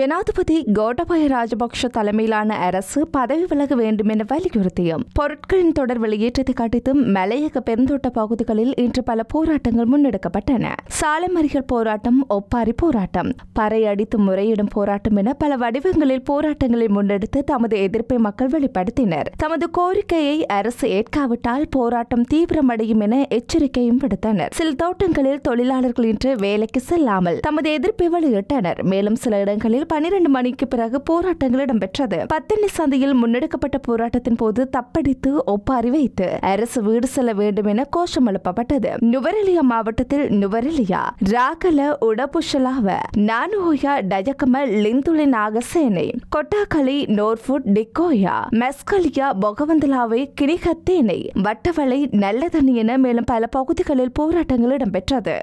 ஜனாதிபதி கோட்டபாய ராஜபக்ஷ தலைமையிலான அரசு பதவி விலக வேண்டும் என வலியுறுத்தியும் பொருட்களின் தொடர் வெளியேற்றத்தை கண்டித்தும் மலையக பெருந்தோட்ட பகுதிகளில் இன்று பல போராட்டங்கள் முன்னெடுக்கப்பட்டன சாலை மறியல் போராட்டம் ஒப்பாரி போராட்டம் பறை அடித்து முறையிடும் போராட்டம் என பல வடிவங்களில் போராட்டங்களை முன்னெடுத்து தமது எதிர்ப்பை மக்கள் வெளிப்படுத்தினர் தமது கோரிக்கையை அரசு ஏற்காவிட்டால் போராட்டம் தீவிரமடையும் என எச்சரிக்கையும் விடுத்தனர் சில தோட்டங்களில் தொழிலாளர்கள் இன்று வேலைக்கு செல்லாமல் தமது எதிர்ப்பை வெளியிட்டனர் மேலும் சில இடங்களில் பனிரெண்டு மணிக்கு பிறகு போராட்டங்கள் இடம்பெற்றது பத்தனி சந்தையில் முன்னெடுக்கப்பட்ட போராட்டத்தின் போது தப்படித்து ஒப்பாரி வைத்து அரசு வீடு செல்ல வேண்டும் என கோஷம் எழுப்பப்பட்டது நுவரெலியா மாவட்டத்தில் நுவரெலியா ராகல உடபுஷலாவ நானுஹோயா டயக்கம லிந்துலி நாகசேனை கொட்டாக்கலி நோர்ஃபுட் டிக்கோயா மெஸ்கலியா பொகவந்தலாவை கிணிகத்தேனை வட்டவளை நல்லதண்ணி என மேலும் பல பகுதிகளில் போராட்டங்கள் இடம்பெற்றது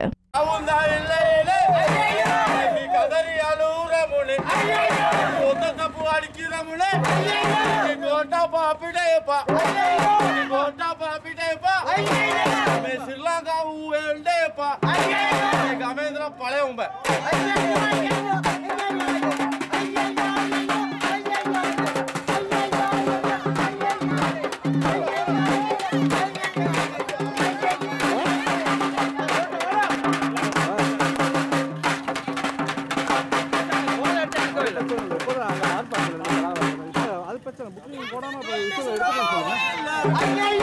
ಶ್ರೀಲಂಕಾ ಗಮೇಂದ್ರ ಪಳೆ ಉಂಬ அது பிரச்சனை புக்கிங் போடாம இப்போ விஷயம் எடுத்துக்கணும் சொல்லுங்க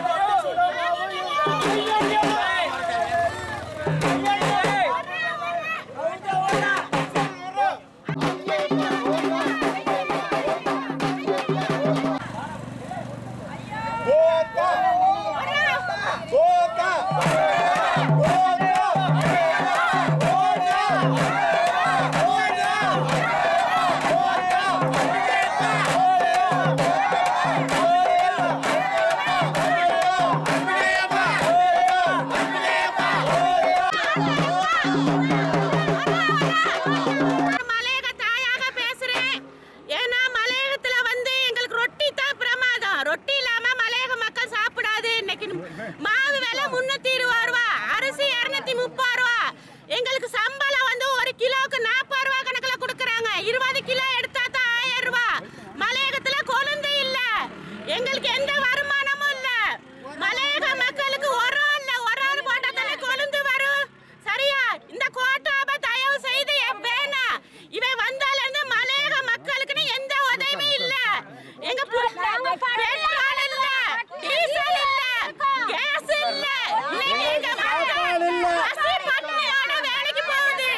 மலையக தாயாக பேசுறேன் ஏன்னா மலையகத்துல வந்து எங்களுக்கு ரொட்டி தான் பிரமாதம் ரொட்டி இல்லாம மலையக மக்கள் சாப்பிடாது இன்னைக்கு மாவு விலை முன்னூத்தி இருபது ரூபா அரிசி இருநூத்தி முப்பது ரூபா எங்களுக்கு சம்பளம் வந்து ஒரு கிலோவுக்கு நாற்பது ரூபா கணக்குல கொடுக்குறாங்க இருபது கிலோ எடுத்தா தான் ஆயிரம் ரூபா மலையகத்துல கொழுந்து இல்ல எங்களுக்கு எந்த வருமானமும் இல்ல மலையக மக்களுக்கு உரம் இல்ல உரம் போட்டா தானே கொழுந்து வரும் சரியா இந்த கோட்டாப தயவு செய்து எ- வேணாம் இவன் வந்தால இருந்து மலையக மக்களுக்குன்னு எந்த உதவியும் இல்ல எங்க பு- பெட்ரோல் இல்ல டீசல் இல்ல கேஸ் இல்ல இன்னைக்கு எங்க மக்கள் பசி பட்டினியோட வேலைக்கு போகுது